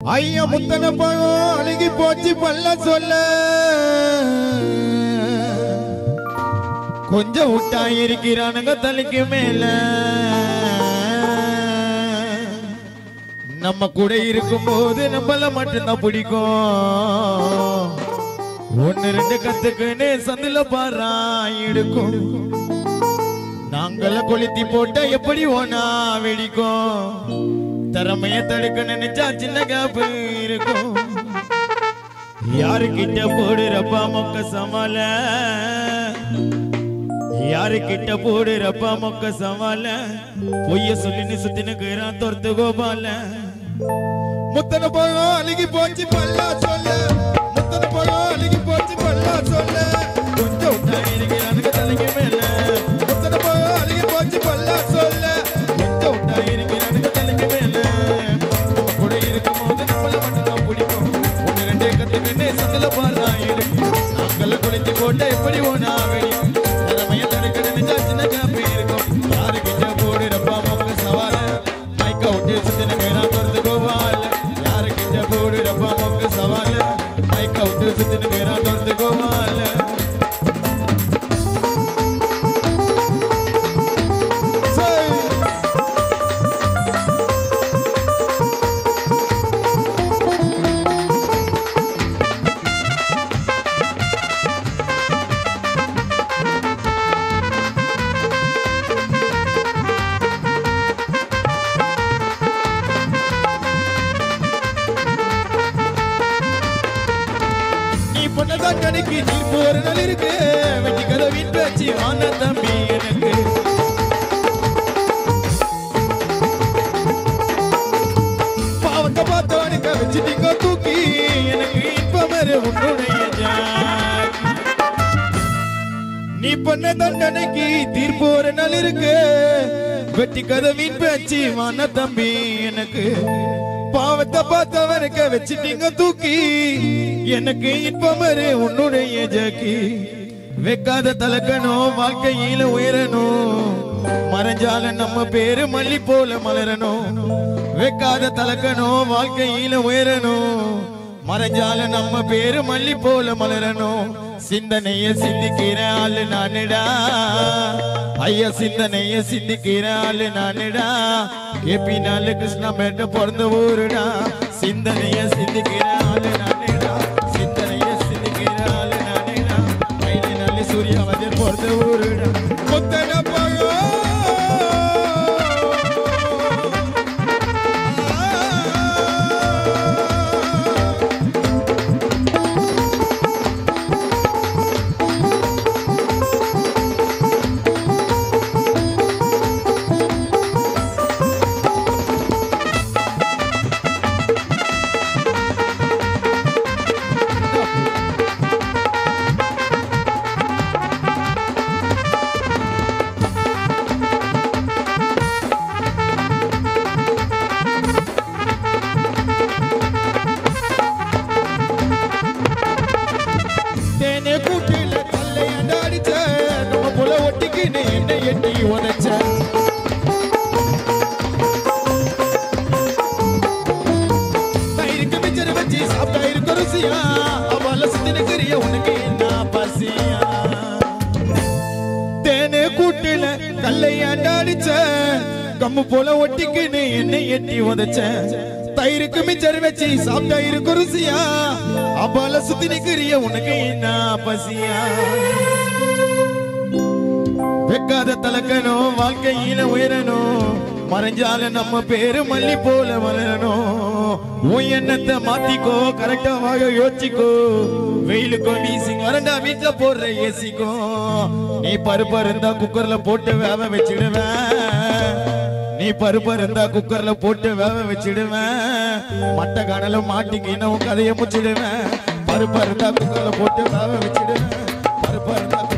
ஐயா முத்தன பழம் அழுகி போச்சு பல்ல சொல்ல கொஞ்சம் விட்டா இருக்கிறானுங்க தலைக்கு மேல நம்ம கூட இருக்கும்போது நம்மள மட்டும்தான் பிடிக்கும் ஒன்னு ரெண்டு கத்துக்குன்னு சந்தில பாரா எடுக்கும் நாங்கள கொளுத்தி போட்ட எப்படி ஓனா வெடிக்கும் திறமைய தடுக்க நினைச்சா சின்ன கேப்பு இருக்கும் யாருக்கிட்ட போடுறப்பா மொக்க சமால யாருக்கிட்ட போடுறப்பா மொக்க சமால பொய்ய சொல்லி சுத்தினுக்குறான் தொர்த்து கோபால முத்தன பழம் அழுகி போச்சு பல்லா சொல்ல முத்தன பழம் அழுகி போச்சு பல்லா சொல்ல கொஞ்சம் விட்டா இருக்கிறானுங்க தலைக்கு மேல முத்தன பழம் அழுகி போச்சு பல்லா சொல்ல கொஞ்சம் விட்டா இருக்கிறானுங்க தலைக்கு மேல நம்ம கூட இருக்கும்போது நம்மள மட்டும்தான் பிடிக்கும் ஒன்று ரெண்டே கத்துக்கிட்டு சந்தில பாரா இருக்கும் நாங்கள குளித்து போட்ட எப்படி ஒன்றா வெடிக்கும் திறமைய தடுக்க நினைச்சா சின்ன கேப்பு இருக்கும் யாருக்கிட்ட போடுறப்பா மொக்க சவால மைக்க விட்டு சுத்தின மேலா திறந்து கோவால யாருக்கிட்ட போடுறப்பா மொக்க சவால மைக்க விட்டு சுத்தின மேலா திறந்து கோவால Say! நீ பொண்ணதான் கணக்கு நீ போற நாள் இருக்கு வெட்டி கதை வீட்டு வச்சு வான தம்பி எனக்கு பாவத்தை பார்த்தவனுக்க வச்சுட்டீங்க தூக்கி எனக்கு இன்பமரு உன்னுடைய ஜாக்கி. நீ பண்ண தண்டனைக்கு தீர்ப்பு ஒரு நாள் இருக்கு வெட்டி கதை வீண் பேச்சு வான தம்பி எனக்கு பாவத்தை பார்த்தவனுக்க வச்சுட்டீங்க தூக்கி எனக்கு இன்பமரு உன்னுடைய ஜாக்கி வைக்காத தலக்கணும் வாழ்க்கையில உயரணும் மறைஞ்சால நம்ம பேரு மல்லி போல மலரணும் வைக்காத தலக்கணும் வாழ்க்கையில உயரணும் மறைஞ்சால நம்ம பேரு மல்லி போல மலரணும் சிந்தனைய சிந்திக்கிற ஆளு நானுடா ஐயா சிந்தனைய சிந்திக்கிற ஆளு நானுடா கேபி நாலு கிருஷ்ணா மேட்ட பிறந்த ஊருடா சிந்தனைய சிந்திக்கிற ஆளு நானுடா சிந்தனைய சிந்திக்கிற ஆளு நானுடா மயிலை நல்ல சூர்யா வந்து பிறந்த ஊருடா முத்தன பழம் தேனே கூட்டில கல்லை அண்டாடிச்ச நம்ம புல ஒட்டிக்கின்னு என்ன எட்டி உதைச்ச தயிருக்கு மிச்சர் வச்சு சாப்பிட்டா இருக்க ருசியா அவள சுத்தினுக்கிறிய உனக்கு என்ன பசியா தேனே கூட்டில கல்லை அண்டாடிச்ச கம்மு போல ஒட்டிக்கின்னு என்ன எட்டி உதைச்ச தயிருக்கு மிச்சர் வச்சு சாப்பிட்டா இருக்க ருசியா அப்பால சுத்தி நிக்கிறிய உனக்கு என்ன பசியா வெக்காத தலக்கணும் வாழ்க்கையில உயரணும் மறைஞ்சால நம்ம பேரு மல்லி போல வளரணும் உன் எண்ணத்தை மாத்திக்கோ கரெக்டா வாக யோசிக்கோ வெயிலுக்கோ வீசிங் வரண்டா வீட்டுல போடுற ஏசிக்கோ நீ பருப்பு இருந்தா குக்கர்ல போட்டு வேக வச்சிடுவேன் நீ பருப்பு இருந்தா குக்கர்ல போட்டு வேக வச்சிடுவேன் மட்டை கணல மாட்டிக்கின்னு உன் கதையை முச்சிடுவேன் பருப்பு இருந்தா குக்கர்ல போட்டு வேக வச்சிடுவேன் பருப்பு இருந்தா